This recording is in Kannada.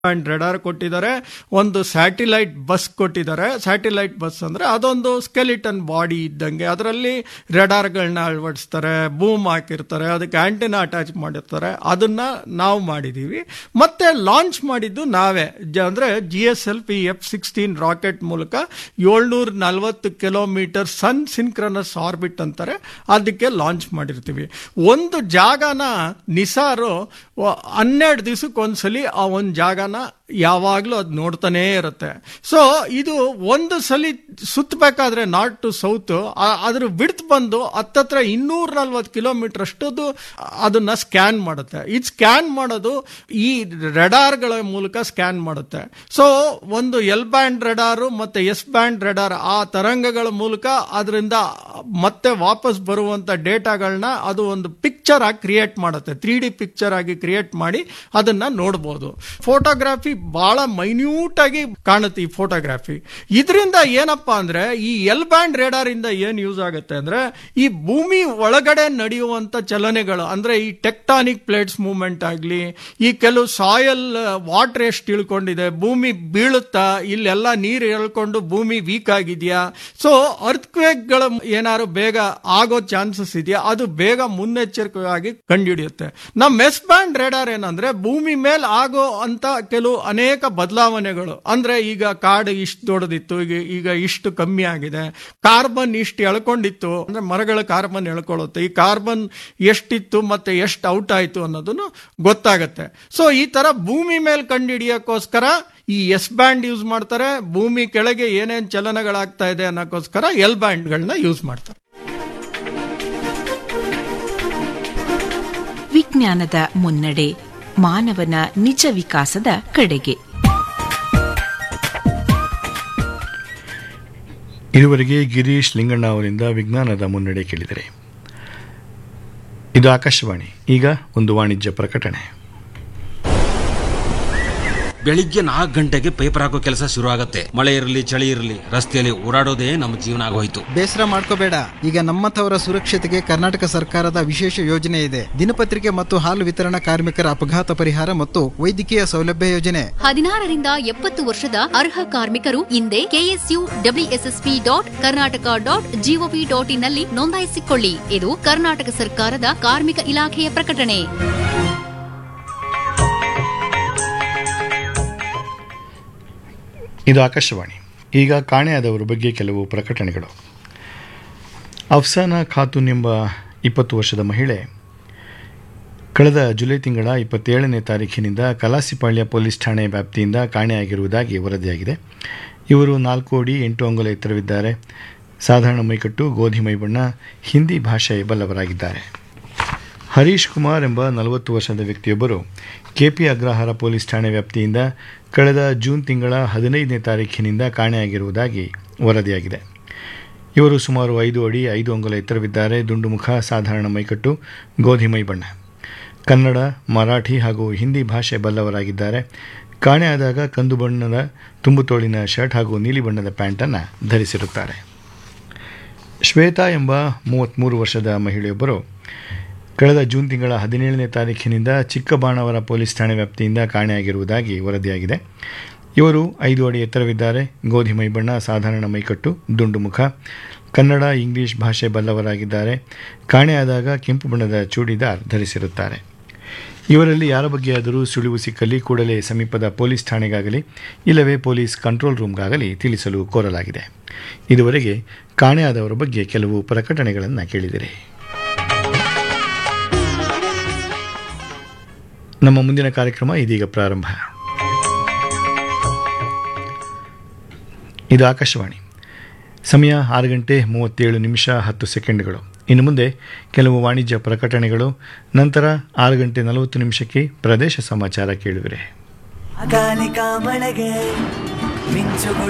ಪಾಯಿಂಟ್ ರೆಡಾರ್ ಕೊಟ್ಟಿದ್ದಾರೆ ಒಂದು ಸ್ಯಾಟಿಲೈಟ್ ಬಸ್ ಕೊಟ್ಟಿದ್ದಾರೆ ಸ್ಯಾಟಿಲೈಟ್ ಬಸ್ ಅಂದ್ರೆ ಅದೊಂದು ಸ್ಕೆಲಿಟನ್ ಬಾಡಿ ಇದ್ದಂಗೆ ಅದರಲ್ಲಿ ರೆಡಾರ್ಗಳನ್ನ ಅಳವಡಿಸ್ತಾರೆ ಬೂಮ್ ಹಾಕಿರ್ತಾರೆ ಅದಕ್ಕೆ ಆಂಟಿನಾ ಅಟ್ಯಾಚ್ ಮಾಡಿರ್ತಾರೆ ಅದನ್ನ ನಾವು ಮಾಡಿದೀವಿ ಮತ್ತೆ ಲಾಂಚ್ ಮಾಡಿದ್ದು ನಾವೇ ಜ- ಅಂದ್ರೆ G S L P F sixteen rocket ಮೂಲಕ ಏಳ್ನೂರ ನಲವತ್ತು ಕಿಲೋಮೀಟರ್ ಸನ್ ಸಿನ್ಕ್ರನಸ್ ಆರ್ಬಿಟ್ ಅಂತಾರೆ ಅದಕ್ಕೆ ಲಾಂಚ್ ಮಾಡಿರ್ತೀವಿ ಒಂದು ಜಾಗನ ನಿಸಾರು ವ- ಹನ್ನೆರಡು ದಿವಸಕ್ಕೆ ಒಂದ್ಸಲಿ ಆ ಒಂದು ಜಾಗನ ಯಾವಾಗಲೂ ಅದು ನೋಡ್ತಾನೇ ಇರುತ್ತೆ ಸೊ ಇದು ಒಂದು ಸಲಿ ಸುತ್ತಬೇಕಾದ್ರೆ ನಾರ್ತ್ ಟು ಸೌತ್ ಅದ್ರ ಬಿಡ್ತ್ ಬಂದು ಹತ್ತತ್ರ ಇನ್ನೂರ ನಲ್ವತ್ತು ಕಿಲೋಮೀಟರ್ ಅಷ್ಟದು ಅದನ್ನ ಸ್ಕ್ಯಾನ್ ಮಾಡುತ್ತೆ ಇದು ಸ್ಕ್ಯಾನ್ ಮಾಡೋದು ಈ ರೆಡಾರ್ಗಳ ಮೂಲಕ ಸ್ಕ್ಯಾನ್ ಮಾಡುತ್ತೆ ಸೊ ಒಂದು ಎಲ್ ಬ್ಯಾಂಡ್ ರೆಡಾರು ಮತ್ತೆ ಎಸ್ ಬ್ಯಾಂಡ್ ರೆಡಾರ್ ಆ ತರಂಗಗಳ ಮೂಲಕ ಅದರಿಂದ ಮತ್ತೆ ವಾಪಸ್ ಬರುವಂತ ಡೇಟಾಗಳನ್ನ ಅದು ಒಂದು ಪಿಕ್ಚರ್ ಆಗಿ ಕ್ರಿಯೇಟ್ ಮಾಡುತ್ತೆ ತ್ರೀ ಡಿ ಪಿಕ್ಚರ್ ಆಗಿ ಕ್ರಿಯೇಟ್ ಮಾಡಿ ಅದನ್ನ ನೋಡಬಹುದು ಫೋಟೋಗ್ರಫಿ ಬಹಳ ಮೈನ್ಯೂಟ್ ಆಗಿ ಕಾಣುತ್ತೆ ಈ ಫೋಟೋಗ್ರಫಿ ಇದರಿಂದ ಏನಪ್ಪಾ ಅಂದ್ರೆ ಈ ಎಲ್ ಬ್ಯಾಂಡ್ ರೇಡಾರ್ ಇಂದ ಏನ್ ಯೂಸ್ ಆಗುತ್ತೆ ಅಂದ್ರೆ ಈ ಭೂಮಿ ಒಳಗಡೆ ನಡೆಯುವಂತ ಚಲನೆಗಳು ಅಂದ್ರೆ ಈ ಟೆಕ್ಟಾನಿಕ್ ಪ್ಲೇಟ್ಸ್ ಮೂವ್ಮೆಂಟ್ ಆಗ್ಲಿ ಈ ಕೆಲವು ಸಾಯಲ್ ವಾಟರ್ ಎಷ್ಟು ಇಳ್ಕೊಂಡಿದೆ ಭೂಮಿ ಬೀಳುತ್ತಾ ಇಲ್ಲೆಲ್ಲ ನೀರು ಎಳ್ಕೊಂಡು ಭೂಮಿ ವೀಕ್ ಆಗಿದೆಯಾ ಸೊ ಅರ್ಥಕ್ವೇಕ್ಗಳ ಏನಾದ್ರು ಬೇಗ ಆಗೋ ಚಾನ್ಸಸ್ ಇದೆಯಾ ಅದು ಬೇಗ ಮುನ್ನೆಚ್ಚರಿಕೆಯಾಗಿ ಕಂಡುಹಿಡಿಯುತ್ತೆ ನಮ್ಮ ಎಸ್ ಬ್ಯಾಂಡ್ ರೇಡಾರ್ ಏನಂದ್ರೆ ಭೂಮಿ ಮೇಲೆ ಆಗೋ ಅಂತ ಕೆಲವು ಅನೇಕ ಬದಲಾವಣೆಗಳು ಅಂದ್ರೆ ಈಗ ಕಾಡು ಇಷ್ಟು ದೊಡ್ಡದಿತ್ತು ಈಗ ಈಗ ಇಷ್ಟು ಕಮ್ಮಿ ಆಗಿದೆ ಕಾರ್ಬನ್ ಇಷ್ಟು ಎಳ್ಕೊಂಡಿತ್ತು ಅಂದ್ರೆ ಮರಗಳ ಕಾರ್ಬನ್ ಎಳ್ಕೊಳ್ಳುತ್ತೆ ಈ ಕಾರ್ಬನ್ ಎಷ್ಟಿತ್ತು ಮತ್ತೆ ಎಷ್ಟು ಔಟ್ ಆಯ್ತು ಅನ್ನೋದನ್ನು ಗೊತ್ತಾಗತ್ತೆ ಸೊ ಈ ತರ ಭೂಮಿ ಮೇಲೆ ಕಂಡುಹಿಡಿಯೋಕ್ಕೋಸ್ಕರ ಈ ಎಸ್ ಬ್ಯಾಂಡ್ ಯೂಸ್ ಮಾಡ್ತಾರೆ ಭೂಮಿ ಕೆಳಗೆ ಏನೇನ್ ಚಲನಗಳಾಗ್ತಾ ಇದೆ ಅನ್ನೋಕ್ಕೋಸ್ಕರ ಎಲ್ ಬ್ಯಾಂಡ್ಗಳನ್ನ ಯೂಸ್ ಮಾಡ್ತಾರೆ ವಿಜ್ಞಾನದ ಮುನ್ನಡೆ ಮಾನವನ ನಿಜ ವಿಕಾಸದ ಕಡೆಗೆ ಇದುವರೆಗೆ ಗಿರೀಶ್ ಲಿಂಗಣ್ಣ ಅವರಿಂದ ವಿಜ್ಞಾನದ ಮುನ್ನಡೆ ಕೇಳಿದರೆ ಇದು ಆಕಾಶವಾಣಿ ಈಗ ಒಂದು ವಾಣಿಜ್ಯ ಪ್ರಕಟಣೆ ಬೆಳಿಗ್ಗೆ ನಾಲ್ಕು ಗಂಟೆಗೆ ಪೇಪರ್ ಹಾಕೋ ಕೆಲಸ ಶುರು ಆಗತ್ತೆ ಮಳೆ ಇರಲಿ ಚಳಿ ಇರಲಿ ರಸ್ತೆಯಲ್ಲಿ ಓಡಾಡೋದೇ ನಮ್ಮ ಜೀವನ ಆಗೋಯ್ತು ಬೇಸರ ಮಾಡ್ಕೋಬೇಡ ಈಗ ನಮ್ಮಂಥವರ ಸುರಕ್ಷತೆಗೆ ಕರ್ನಾಟಕ ಸರ್ಕಾರದ ವಿಶೇಷ ಯೋಜನೆ ಇದೆ ದಿನಪತ್ರಿಕೆ ಮತ್ತು ಹಾಲು ವಿತರಣಾ ಕಾರ್ಮಿಕರ ಅಪಘಾತ ಪರಿಹಾರ ಮತ್ತು ವೈದ್ಯಕೀಯ ಸೌಲಭ್ಯ ಯೋಜನೆ ಹದಿನಾರರಿಂದ ಎಪ್ಪತ್ತು ವರ್ಷದ ಅರ್ಹ ಕಾರ್ಮಿಕರು ಹಿಂದೆ KSU WSSP dot Karnataka dot GOV dot ಇನ್ನಲ್ಲಿ ನೋಂದಾಯಿಸಿಕೊಳ್ಳಿ ಇದು ಕರ್ನಾಟಕ ಸರ್ಕಾರದ ಕಾರ್ಮಿಕ ಇಲಾಖೆಯ ಪ್ರಕಟಣೆ ಇದು ಆಕಾಶವಾಣಿ ಈಗ ಕಾಣೆಯಾದವರ ಬಗ್ಗೆ ಕೆಲವು ಪ್ರಕಟಣೆಗಳು ಅಫ್ಸಾನಾ ಖಾತೂನ್ ಎಂಬ ಇಪ್ಪತ್ತು ವರ್ಷದ ಮಹಿಳೆ ಕಳೆದ ಜುಲೈ ತಿಂಗಳ ಇಪ್ಪತ್ತೇಳನೇ ತಾರೀಖಿನಿಂದ ಕಲಾಸಿಪಾಳ್ಯ ಪೊಲೀಸ್ ಠಾಣೆ ವ್ಯಾಪ್ತಿಯಿಂದ ಕಾಣೆಯಾಗಿರುವುದಾಗಿ ವರದಿಯಾಗಿದೆ ಇವರು ನಾಲ್ಕು ಅಡಿ ಎಂಟು ಅಂಗುಲ ಎತ್ತರವಿದ್ದಾರೆ ಸಾಧಾರಣ ಮೈಕಟ್ಟು ಗೋಧಿ ಮೈಬಣ್ಣ ಹಿಂದಿ ಭಾಷೆ ಬಲ್ಲವರಾಗಿದ್ದಾರೆ ಹರೀಶ್ ಕುಮಾರ್ ಎಂಬ ನಲವತ್ತು ವರ್ಷದ ವ್ಯಕ್ತಿಯೊಬ್ಬರು ಕೆಪಿ ಅಗ್ರಹಾರ ಪೊಲೀಸ್ ಠಾಣೆ ವ್ಯಾಪ್ತಿಯಿಂದ ಕಳೆದ ಜೂನ್ ತಿಂಗಳ ಹದಿನೈದನೇ ತಾರೀಖಿನಿಂದ ಕಾಣೆಯಾಗಿರುವುದಾಗಿ ವರದಿಯಾಗಿದೆ ಇವರು ಸುಮಾರು ಐದು ಅಡಿ ಐದು ಅಂಗುಲ ಎತ್ತರವಿದ್ದಾರೆ ದುಂಡು ಮುಖ ಸಾಧಾರಣ ಮೈಕಟ್ಟು ಗೋಧಿ ಮೈ ಬಣ್ಣ ಕನ್ನಡ ಮರಾಠಿ ಹಾಗೂ ಹಿಂದಿ ಭಾಷೆ ಬಲ್ಲವರಾಗಿದ್ದಾರೆ ಕಾಣೆಯಾದಾಗ ಕಂದು ಬಣ್ಣದ ತುಂಬು ತೋಳಿನ ಶರ್ಟ್ ಹಾಗೂ ನೀಲಿ ಬಣ್ಣದ ಪ್ಯಾಂಟನ್ನು ಧರಿಸಿರುತ್ತಾರೆ ಶ್ವೇತಾ ಎಂಬ ಮೂವತ್ತ್ಮೂರು ವರ್ಷದ ಮಹಿಳೆಯೊಬ್ಬರು ಕಳೆದ ಜೂನ್ ತಿಂಗಳ ಹದಿನೇಳನೇ ತಾರೀಖಿನಿಂದ ಚಿಕ್ಕಬಾಣವರ ಪೊಲೀಸ್ ಠಾಣೆ ವ್ಯಾಪ್ತಿಯಿಂದ ಕಾಣೆಯಾಗಿರುವುದಾಗಿ ವರದಿಯಾಗಿದೆ ಇವರು ಐದು ಅಡಿ ಎತ್ತರವಿದ್ದಾರೆ ಗೋಧಿ ಮೈಬಣ್ಣ ಸಾಧಾರಣ ಮೈಕಟ್ಟು ದುಂಡು ಮುಖ ಕನ್ನಡ ಇಂಗ್ಲಿಷ್ ಭಾಷೆ ಬಲ್ಲವರಾಗಿದ್ದಾರೆ ಕಾಣೆಯಾದಾಗ ಕೆಂಪು ಬಣ್ಣದ ಚೂಡಿದಾರ್ ಧರಿಸಿರುತ್ತಾರೆ ಇವರಲ್ಲಿ ಯಾರ ಬಗ್ಗೆಯಾದರೂ ಸುಳಿವು ಸಿಕ್ಕಲ್ಲಿ ಕೂಡಲೇ ಸಮೀಪದ ಪೊಲೀಸ್ ಠಾಣೆಗಾಗಲಿ ಇಲ್ಲವೇ ಪೊಲೀಸ್ ಕಂಟ್ರೋಲ್ ರೂಮ್ಗಾಗಲಿ ತಿಳಿಸಲು ಕೋರಲಾಗಿದೆ ಇದುವರೆಗೆ ಕಾಣೆಯಾದವರ ಬಗ್ಗೆ ಕೆಲವು ಪ್ರಕಟಣೆಗಳನ್ನು ಕೇಳಿದಿರಿ ನಮ್ಮ ಮುಂದಿನ ಕಾರ್ಯಕ್ರಮ ಇದೀಗ ಪ್ರಾರಂಭ ಇದು ಆಕಾಶವಾಣಿ ಸಮಯ ಆರು ಗಂಟೆ ಮೂವತ್ತೇಳು ನಿಮಿಷ ಹತ್ತು ಸೆಕೆಂಡ್ಗಳು ಇನ್ನು ಮುಂದೆ ಕೆಲವು ವಾಣಿಜ್ಯ ಪ್ರಕಟಣೆಗಳು ನಂತರ ಆರು ಗಂಟೆ ನಲವತ್ತು ನಿಮಿಷಕ್ಕೆ ಪ್ರದೇಶ ಸಮಾಚಾರ ಕೇಳುವಿರೆ ಅಕಾಲಿಕ ಮಳೆಗೆ ಮಿಂಚುಗಳು